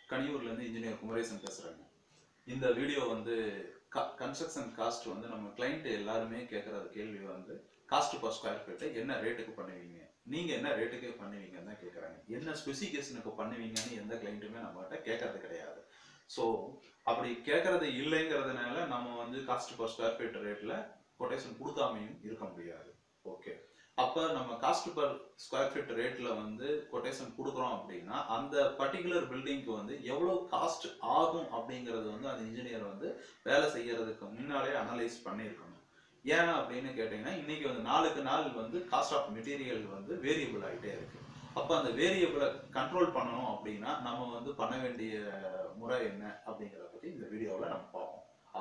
கனியூர்லேருந்து engineer Kumaresan பேசுகிறேங்க இந்த video வந்து கன்ஸ்ட்ரக்ஷன் காஸ்ட் வந்து நம்ம கிளைண்ட் எல்லாருமே கேட்குற கேள்வி வந்து காஸ்ட் பர் ஸ்கொயர் ஃபீட்டு என்ன ரேட்டுக்கு பண்ணுவீங்க நீங்கள் என்ன ரேட்டுக்கு பண்ணுவீங்கன்னு தான் கேட்குறாங்க என்ன ஸ்பெசிஃபிகேஷனுக்கு பண்ணுவீங்கன்னு எந்த கிளைண்ட்டுமே நம்மகிட்ட கேட்கறது கிடையாது ஸோ அப்படி கேட்கறது இல்லைங்கிறதுனால நம்ம வந்து காஸ்ட் பர் ஸ்கொயர் ஃபீட் ரேட்டில் கொட்டேஷன் கொடுக்காமையும் இருக்க முடியாது ஓகே அப்போ நம்ம காஸ்ட் பர் ஸ்கொயர் ஃபீட் ரேட்டில் வந்து கொட்டேஷன் கொடுக்குறோம் அப்படின்னா அந்த பர்டிகுலர் பில்டிங்க்கு வந்து எவ்வளோ காஸ்ட் ஆகும் அப்படிங்கிறது வந்து அந்த இன்ஜினியர் வந்து வேலை செய்யறதுக்கு முன்னாலே அனலைஸ் பண்ணியிருக்கணும் ஏன் அப்படின்னு கேட்டிங்கன்னா இன்னைக்கு வந்து நாளுக்கு நாள் வந்து காஸ்ட் ஆஃப் மெட்டீரியல் வந்து வேரியபிள் ஆகிட்டே இருக்கு அப்போ அந்த வேரியபிளை கண்ட்ரோல் பண்ணணும் அப்படின்னா நம்ம வந்து பண்ண வேண்டிய முறை என்ன அப்படிங்கிறத பற்றி இந்த வீடியோவில் நம்ம பார்ப்போம்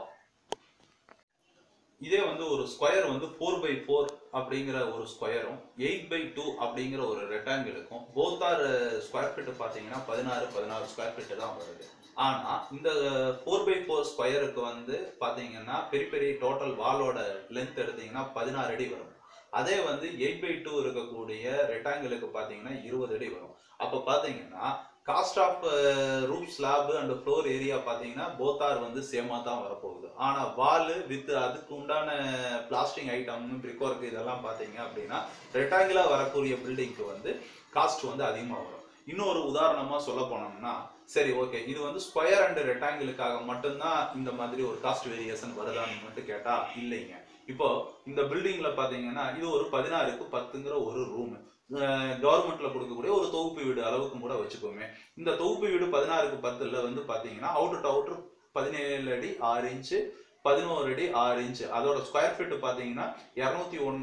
இதே வந்து ஒரு ஸ்கொயர் வந்து ஃபோர் பை ஃபோர் அப்படிங்கிற ஒரு ஸ்கொயரும் எயிட் பை டூ அப்படிங்கிற ஒரு ரெக்டாங்கிளுக்கும் போத் ஆர் ஸ்கொயர் ஃபீட் பார்த்தீங்கன்னா பதினாறு பதினாறு ஸ்கொயர் ஃபீட்டு தான் வருது ஆனால் இந்த ஃபோர் பை ஃபோர் ஸ்கொயருக்கு வந்து பார்த்தீங்கன்னா பெரிய பெரிய டோட்டல் வாலோட லென்த் எடுத்தீங்கன்னா பதினாறு அடி வரும் அதே வந்து எயிட் பை டூ இருக்கக்கூடிய ரெக்டாங்கிளுக்கு பார்த்தீங்கன்னா இருபது அடி வரும் அப்போ பார்த்தீங்கன்னா cost of roof slab and floor area பார்த்தீங்கன்னா போத் ஆர் வந்து சேமாக தான் வரப்போகுது ஆனால் வால் வித் அதுக்கு உண்டான பிளாஸ்டிங் ஐட்டம் பிரிக் ஒர்க் இதெல்லாம் பார்த்தீங்க அப்படின்னா ரெக்டாங்குலாக வரக்கூடிய பில்டிங்க்கு வந்து காஸ்ட் வந்து அதிகமாக வரும் இன்னொரு உதாரணமாக சொல்ல போனோம்னா சரி ஓகே இது வந்து ஸ்கொயர் அண்ட் ரெக்டாங்கிளுக்காக மட்டும்தான் இந்த மாதிரி ஒரு காஸ்ட் வேரியேஷன் வருதான்னு மட்டும் கேட்டால் இல்லைங்க இப்போ இந்த பில்டிங்ல பாத்தீங்கன்னா இது ஒரு பதினாறுக்கு பத்துங்கிற ஒரு ரூம் கவர்மெண்ட்ல கொடுக்கக்கூடிய ஒரு தொகுப்பு வீடு அளவுக்கும் கூட வச்சுக்கோமே இந்த தொகுப்பு வீடு பதினாறுக்கு பத்துல வந்து பாத்தீங்கன்னா அவுட்டர் டு அவுட்டர் பதினேழு அடி ஆறு இன்ச்சு பதினோரு அடி ஆறு இன்ச்சு அதோட ஸ்கொயர் ஃபீட் பாத்தீங்கன்னா இரநூத்தி ஒன்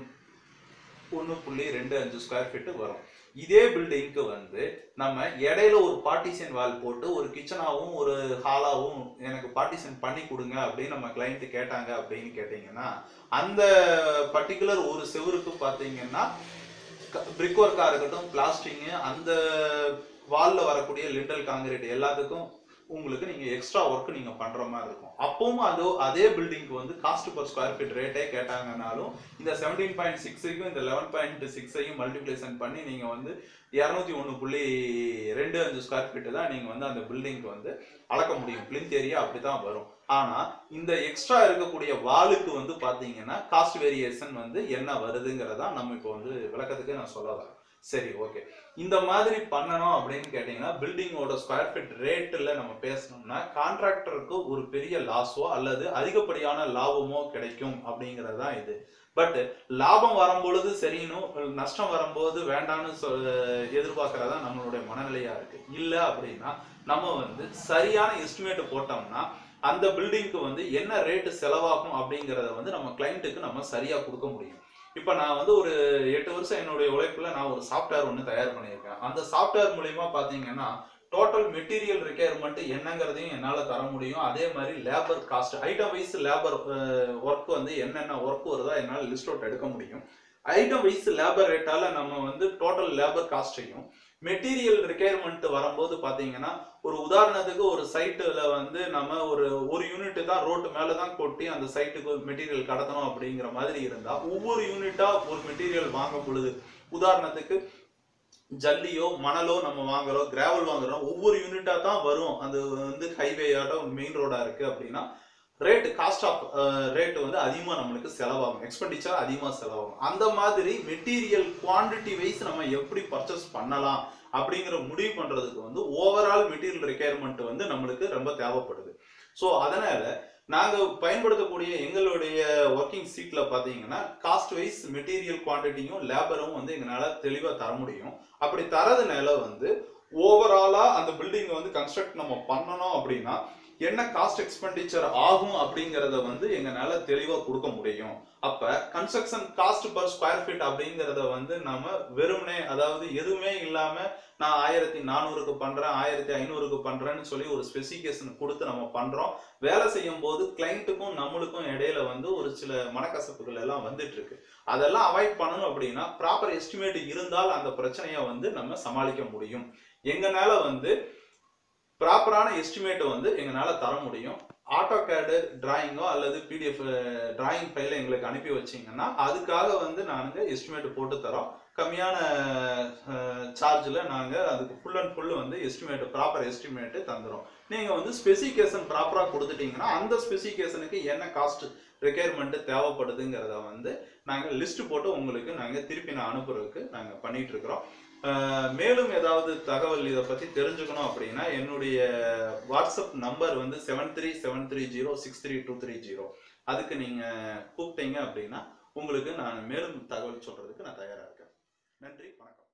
ஒன்று புள்ளி ரெண்டு அஞ்சு ஸ்கொயர் ஃபீட்டு வரும் இதே பில்டிங்க்கு வந்து நம்ம இடையில ஒரு பார்ட்டிஷன் வால் போட்டு ஒரு கிச்சனாவும் ஒரு ஹாலாவும் எனக்கு பார்ட்டிஷன் பண்ணி கொடுங்க அப்படின்னு நம்ம கிளைண்ட் கேட்டாங்க அப்படின்னு கேட்டிங்கன்னா அந்த பர்டிகுலர் ஒரு செவருக்கு பார்த்தீங்கன்னா பிரிக் ஒர்க்காக இருக்கட்டும் பிளாஸ்டிங்கு அந்த வாலில் வரக்கூடிய லிண்டல் காங்கிரீட் எல்லாத்துக்கும் உங்களுக்கு நீங்கள் எக்ஸ்ட்ரா ஒர்க் நீங்கள் பண்ணுற மாதிரி இருக்கும் அப்பவும் அதோ அதே பில்டிங்க்கு வந்து காஸ்ட் பர் ஸ்கொயர் ஃபீட் ரேட்டே கேட்டாங்கனாலும் இந்த செவன்டீன் பாயிண்ட் சிக்ஸையும் இந்த லெவன் பாயிண்ட் சிக்ஸையும் மல்டிப்ளேஷன் பண்ணி நீங்கள் வந்து இரநூத்தி ஒன்று புள்ளி ரெண்டு அஞ்சு ஸ்கொயர் ஃபீட்டு தான் நீங்கள் வந்து அந்த பில்டிங்க்கு வந்து அளக்க முடியும் பிளிந்த் ஏரியா அப்படி தான் வரும் ஆனால் இந்த எக்ஸ்ட்ரா இருக்கக்கூடிய வாலுக்கு வந்து பார்த்தீங்கன்னா காஸ்ட் வேரியேஷன் வந்து என்ன வருதுங்கிறதா நம்ம இப்போ வந்து விளக்கத்துக்கு நான் சொல்ல வரேன் சரி ஓகே இந்த மாதிரி பண்ணணும் அப்படின்னு கேட்டிங்கன்னா பில்டிங்கோட ஸ்கொயர் ஃபீட் ரேட்டில் நம்ம பேசணும்னா கான்ட்ராக்டருக்கு ஒரு பெரிய லாஸோ அல்லது அதிகப்படியான லாபமோ கிடைக்கும் அப்படிங்கிறது தான் இது பட் லாபம் வரும்பொழுது சரினும் நஷ்டம் வரும்போது வேண்டாம்னு சொல் எதிர்பார்க்கறதா நம்மளுடைய மனநிலையா இருக்கு இல்லை அப்படின்னா நம்ம வந்து சரியான எஸ்டிமேட் போட்டோம்னா அந்த பில்டிங்க்கு வந்து என்ன ரேட்டு செலவாகும் அப்படிங்கிறத வந்து நம்ம கிளைண்ட்டுக்கு நம்ம சரியா கொடுக்க முடியும் இப்போ நான் வந்து ஒரு எட்டு வருஷம் என்னுடைய உழைப்புல நான் ஒரு சாஃப்ட்வேர் ஒன்று தயார் பண்ணியிருக்கேன் அந்த சாஃப்ட்வேர் மூலியமா பார்த்தீங்கன்னா டோட்டல் மெட்டீரியல் ரெக்யர்மெண்ட் என்னங்கிறதையும் என்னால் தர முடியும் அதே மாதிரி labour cost item wise labour work வந்து என்னென்ன ஒர்க் வருதோ என்னால் லிஸ்ட் அவுட் எடுக்க முடியும் ஐட்டம் வைஸ் லேபர் ரேட்டால நம்ம வந்து டோட்டல் லேபர் காஸ்ட்டையும் மெட்டீரியல் ரெக்யர்மெண்ட் வரும்போது பார்த்தீங்கன்னா ஒரு உதாரணத்துக்கு ஒரு சைட்டில் வந்து நம்ம ஒரு ஒரு யூனிட் தான் ரோட்டு மேலே தான் கொட்டி அந்த சைட்டுக்கு மெட்டீரியல் கடத்தணும் அப்படிங்கிற மாதிரி இருந்தால் ஒவ்வொரு யூனிட்டாக ஒரு மெட்டீரியல் வாங்கும் பொழுது உதாரணத்துக்கு ஜல்லியோ மணலோ நம்ம வாங்குறோம் கிராவல் வாங்குறோம் ஒவ்வொரு யூனிட்டாக தான் வரும் அது வந்து ஹைவேயாட்ட மெயின் ரோடாக இருக்குது அப்படின்னா ரேட் காஸ்ட் ஆஃப் ரேட் வந்து அதிகமாக நம்மளுக்கு செலவாகும் எக்ஸ்பெண்டிச்சர் அதிகமாக செலவாகும் அந்த மாதிரி மெட்டீரியல் குவான்டிட்டி வைஸ் நம்ம எப்படி பர்ச்சேஸ் பண்ணலாம் அப்படிங்கிற முடிவு பண்ணுறதுக்கு வந்து ஓவரால் மெட்டீரியல் ரெக்குயர்மெண்ட் வந்து நம்மளுக்கு ரொம்ப தேவைப்படுது ஸோ அதனால நாங்கள் பயன்படுத்தக்கூடிய எங்களுடைய ஒர்க்கிங் சீட்டில் பார்த்தீங்கன்னா காஸ்ட் வைஸ் மெட்டீரியல் குவான்டிட்டியும் லேபரும் வந்து எங்களால் தெளிவாக தர முடியும் அப்படி தரதுனால வந்து ஓவராலாக அந்த பில்டிங்கை வந்து கன்ஸ்ட்ரக்ட் நம்ம பண்ணணும் அப்படின்னா என்ன காஸ்ட் எக்ஸ்பெண்டிச்சர் ஆகும் அப்படிங்கிறத வந்து எங்களால தெளிவாக கொடுக்க முடியும் அப்ப construction cost per square feet அப்படிங்கிறத வந்து நம்ம வெறுமனே அதாவது எதுவுமே இல்லாம நான் ஆயிரத்தி நானூறுக்கு பண்றேன் ஆயிரத்தி ஐநூறுக்கு பண்றேன்னு சொல்லி ஒரு ஸ்பெசிஃபிகேஷன் கொடுத்து நம்ம பண்றோம் வேலை செய்யும் போது கிளைண்ட்டுக்கும் நம்மளுக்கும் இடையில வந்து ஒரு சில மனக்கசப்புகள் எல்லாம் வந்துட்டு இருக்கு அதெல்லாம் அவாய்ட் பண்ணணும் அப்படின்னா ப்ராப்பர் எஸ்டிமேட் இருந்தால் அந்த பிரச்சனையை வந்து நம்ம சமாளிக்க முடியும் எங்கனால வந்து ப்ராப்பரான எஸ்டிமேட்டை வந்து எங்களால் தர முடியும் ஆட்டோ கேடு டிராயிங்கோ அல்லது பிடிஎஃப் டிராயிங் ஃபைலை எங்களுக்கு அனுப்பி வச்சிங்கன்னா அதுக்காக வந்து நாங்கள் எஸ்டிமேட் போட்டு தரோம் கம்மியான சார்ஜில் நாங்கள் அதுக்கு ஃபுல் அண்ட் ஃபுல் வந்து எஸ்டிமேட் ப்ராப்பர் எஸ்டிமேட்டு தந்துடும் நீங்கள் வந்து ஸ்பெசிஃபிகேஷன் ப்ராப்பராக கொடுத்துட்டீங்கன்னா அந்த ஸ்பெசிஃபிகேஷனுக்கு என்ன காஸ்ட் ரெக்யர்மெண்ட்டு தேவைப்படுதுங்கிறத வந்து நாங்கள் லிஸ்ட் போட்டு உங்களுக்கு நாங்கள் திருப்பி நான் அனுப்புறதுக்கு நாங்கள் பண்ணிட்டு இருக்கிறோம் அஹ் மேலும் ஏதாவது தகவல் இதை பற்றி தெரிஞ்சுக்கணும் அப்படின்னா என்னுடைய வாட்ஸ்அப் நம்பர் வந்து seven three seven three zero six three two three zero அதுக்கு நீங்கள் கூப்பிட்டீங்க அப்படின்னா உங்களுக்கு நான் மேலும் தகவல் சொல்கிறதுக்கு நான் தயாராக இருக்கேன் நன்றி வணக்கம்